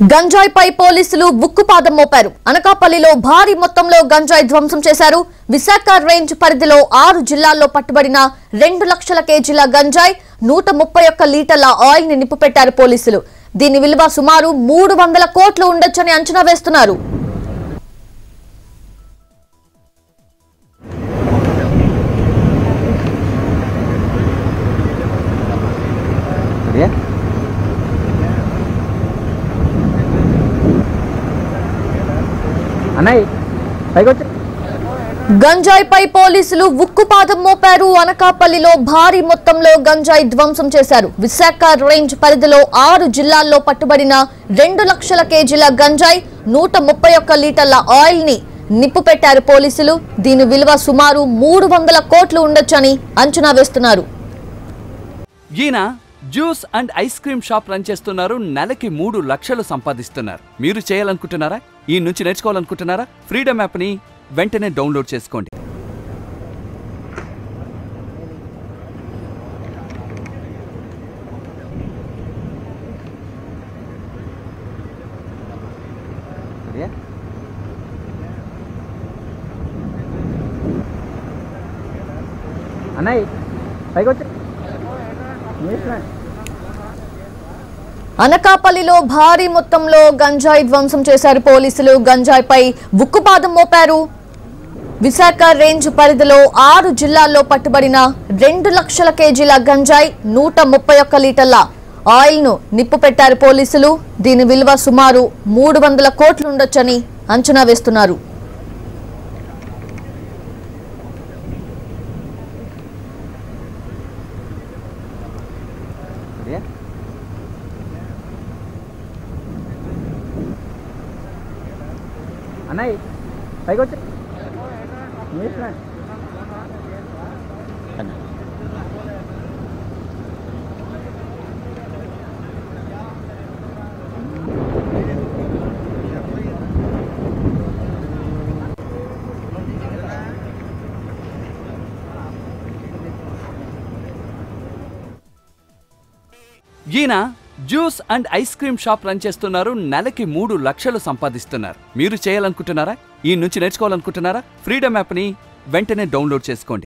గంజాయిపై పోలీసులు ఉక్కుపాదం మోపారు అనకాపల్లిలో భారీ మొత్తంలో గంజాయి ధ్వంసం చేశారు విశాఖ రేంజ్ పరిధిలో ఆరు జిల్లాల్లో పట్టుబడిన రెండు లక్షల కేజీల గంజాయి నూట ముప్పై ఒక్క లీటర్ల ఆయిల్ ని నిప్పుపెట్టారు పోలీసులు దీని విలువ సుమారు మూడు వందల కోట్లు ఉండొచ్చని అంచనా వేస్తున్నారు రెడీ అన్నయ్య పైకి వచ్చి గంజాయిపై పోలీసులు ఉక్కుపాదం మోపారు అనకాపల్లిలో భారీ మొత్తంలో గంజాయి ధ్వంసం చేశారు విశాఖ రేంజ్ పరిధిలో ఆరు జిల్లాల్లో పట్టుబడిన రెండు లక్షల కేజీల గంజాయి నూట ముప్పై ఒక్క లీటర్ల ఆయిల్ ని నిప్పు పెట్టారు పోలీసులు దీని విలువ సుమారు మూడు వందల కోట్లు ఉండొచ్చని అంచనా వేస్తున్నారు ఈయన juice and ice cream shop run చేస్తున్నారు నెలకి మూడు లక్షలు సంపాదిస్తున్నారు మీరు చేయాలనుకుంటున్నారా ఈ నుంచి నేర్చుకోవాలనుకుంటున్నారా ఫ్రీడమ్ యాప్ని వెంటనే డౌన్లోడ్ చేసుకోండి రెడీ అన్నయ్య పైకి వచ్చి మీ ఇష్టమే. అనకాపల్లిలో భారీ మొత్తంలో గంజాయి ధ్వంసం చేశారు పోలీసులు గంజాయిపై ఉక్కుపాదం మోపారు విశాఖ రేంజ్ పరిధిలో ఆరు జిల్లాల్లో పట్టుబడిన రెండు లక్షల కేజీల గంజాయి నూట ముప్పై ఒక్క లీటర్ల ఆయిల్ ను నిప్పు పెట్టారు పోలీసులు దీని విలువ సుమారు మూడు వందల కోట్లు ఉండొచ్చని అంచనా వేస్తున్నారు రెడీ అన్నయ్య పైకి వచ్చి మీ ఇష్టమే. అన్న. ఈయన juice and ice cream shop run చేస్తున్నారు నెలకి మూడు లక్షలు సంపాదిస్తున్నారు మీరు చేయాలనుకుంటున్నారా ఈ నుంచి నేర్చుకోవాలనుకుంటున్నారా ఫ్రీడమ్ యాప్ని వెంటనే డౌన్లోడ్ చేసుకోండి